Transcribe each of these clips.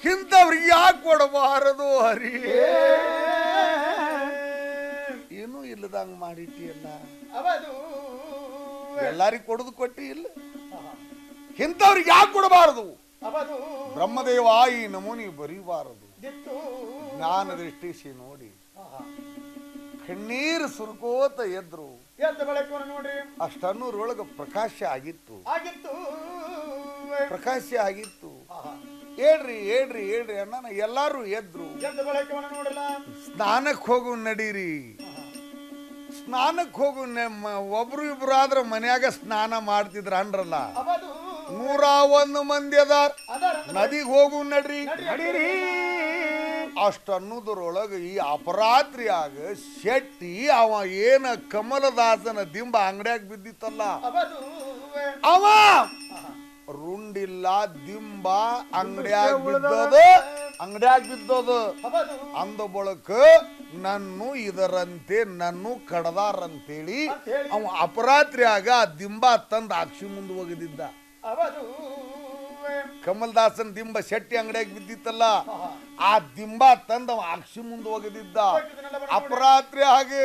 ಇಂಥವ್ರಿಗೆ ಯಾಕೆ ಕೊಡಬಾರದು ಹರಿ ಏನೂ ಇಲ್ಲದಂಗ ಮಾಡಿಟ್ಟಿಯಲ್ಲ ಅವದು ಎಲ್ಲಾರಿಗೂ ಕೊಡುದು ಕೊಟ್ಟಿ ಇಲ್ಲ ಇಂಥವ್ರಿಗೆ ಯಾಕೆ ಕೊಡಬಾರದು ಅವದು ಬ್ರಹ್ಮದೇವ ಈ ನಮೂನಿ ಬರೀಬಾರದು ದಿತ್ತು ಜ್ಞಾನ ದೃಷ್ಟಿಸಿ ನೋಡಿ ಕಣ್ಣೀರು ಸುರ್ಕೋತ ಎದ್ರು ಎದ್ದ ಬಳಕವನ್ನು ನೋಡ್ರಿ ಅಷ್ಟನ್ನೂರೊಳಗ ಪ್ರಕಾಶ ಆಗಿತ್ತು ಆಗಿತ್ತು ಪ್ರಕಾಶ ಆಗಿತ್ತು ಹೇಳ್ರಿ ಹೇಳ್ರಿ ಹೇಳ್ರಿ ಅಣ್ಣ ಎಲ್ಲಾರು ಎದ್ರು ಎದ್ದ ಬಳಕವನ್ನು ನೋಡಲ್ಲ ಸ್ನಾನಕ್ಕೆ ಹೋಗು ನಡೀರಿ ಸ್ನಾನಕ್ಕೆ ಹೋಗು ನಮ್ಮ ಒಬ್ರು ಇಬ್ರು ಆದ್ರ ಮನ್ಯಾಗ ಸ್ನಾನ ಮಾಡ್ತಿದ್ರ ಅನ್ರಲ್ಲ ಅವದು ನೂರ ಒಂದು ಮಂದಿ ಅದಾರ ಅದರ ನದಿಗೆ ಹೋಗು ನಡ್ರಿ ನಡೀರಿ ಅಷ್ಟ ಅನ್ನೋದ್ರೊಳಗ ಈ ಅಪರಾತ್ರಿಯಾಗ ಶೆಟ್ಟಿ ಅವ ಏನ ಕಮಲದಾಸನ ದಿಂಬ ಅಂಗಡ್ಯಾಗ ಬಿದ್ದಿತ್ತಲ್ಲ ಅವದು ಅವ ರುಂಡಿಲ್ಲ ದಿಂಬ ಅಂಗಡ್ಯಾಗ ಬಿದ್ದದ ಅಂಗಡ್ಯಾಗ ಬಿದ್ದದ ಅವದು ಅಂದ ಬಳಕ ನನ್ನು ಇದರಂತೆ ನನ್ನು ಕಡದಾರಂತೇಳಿ ಅಂತೇಳಿ. ಅವ ಅಪರಾತ್ರಿಯಾಗ ಆ ದಿಂಬ ತಂದ ಅಕ್ಷಿ ಮುಂದೆ ಒಗದಿದ್ದ ಅವದು ಕಮಲ್ದಾಸನ್ ದಿಂಬ ಶೆಟ್ಟಿ ಅಂಗಡ್ಯಾಗ ಬಿದ್ದಿತ್ತಲ್ಲ ಆ ದಿಂಬ ತಂದ ಅವ ಅಕ್ಷಿ ಮುಂದೆ ಒಗದಿದ್ದ ಅಪರಾತ್ರಿ ಹಾಗೆ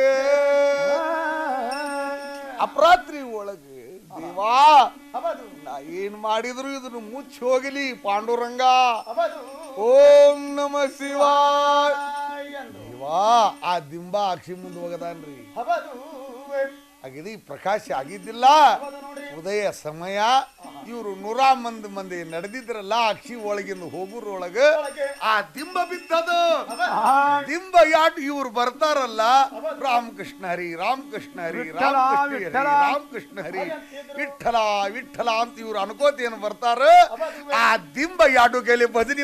ಅಪರಾತ್ರಿ ಒಳಗೆ ದೇವಾ ಅವದು ನಾ ಏನ್ ಮಾಡಿದ್ರು ಇದನ್ನು ಮುಚ್ಚಿ ಹೋಗಲಿ ಪಾಂಡುರಂಗ ಅವದು ಓಂ ನಮ ಶಿವಾಯ ಎಂದು ದೇವಾ ಆ ದಿಂಬ ಅಕ್ಷಿ ಮುಂದೆ ಹೋಗದಾನ್ರಿ ಅವದು ಆಗಿದೆ ಈ ಪ್ರಕಾಶ ಆಗಿದ್ದಿಲ್ಲ ಅವದು ನೋಡ್ರಿ ಉದಯ ಸಮಯ ಇವರು ನೂರ ಮಂದಿ ಮಂದಿ ನಡೆದಿದ್ರಲ್ಲ ಅಕ್ಷಿ ಒಳಗಿಂದ ಹೋಗುರೊಳಗ ಒಳಗೆ ಆ ದಿಂಬ ಬಿದ್ದದು ಅವದು ದಿಂಬ ಯಾಟ್ ಇವ್ರು ಬರ್ತಾರಲ್ಲ ರಾಮಕೃಷ್ಣ ಹರಿ ರಾಮಕೃಷ್ಣ ಹರಿ ರಾಮಕೃಷ್ಣ ಹರಿ ರಾಮಕೃಷ್ಣ ಹರಿ ವಿಠಲ ವಿಠಲ ಅಂತ ಇವ್ರು ಅನ್ಕೋತ ಏನ್ ಬರ್ತಾರ ಆ ದಿಂಬ ಯಾಡು ಕೈಲಿ ಭಜನಿ